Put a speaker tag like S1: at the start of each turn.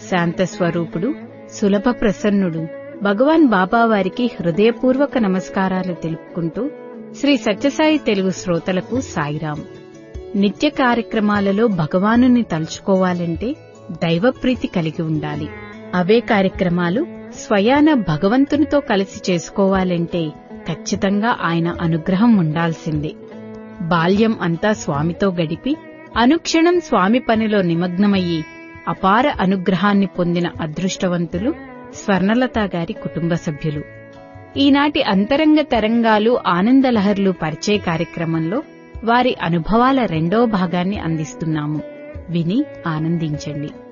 S1: శాంత స్వరూపుడు సులభ ప్రసన్నుడు భగవాన్ బాబా వారికి హృదయపూర్వక నమస్కారాలు తెలుపుకుంటూ శ్రీ సత్యసాయి తెలుగు శ్రోతలకు సాయిరాం నిత్య కార్యక్రమాలలో భగవానుని తలుచుకోవాలంటే దైవప్రీతి కలిగి ఉండాలి అవే కార్యక్రమాలు స్వయాన భగవంతునితో కలిసి చేసుకోవాలంటే ఖచ్చితంగా ఆయన అనుగ్రహం ఉండాల్సిందే బాల్యం అంతా స్వామితో గడిపి అనుక్షణం స్వామి పనిలో నిమగ్నమయ్యి అపార అనుగ్రహాన్ని పొందిన అదృష్టవంతులు స్వర్ణలత గారి కుటుంబ సభ్యులు ఈనాటి అంతరంగ తరంగాలు ఆనందలహర్లు పరిచయ కార్యక్రమంలో వారి అనుభవాల రెండో భాగాన్ని అందిస్తున్నాము విని ఆనందించండి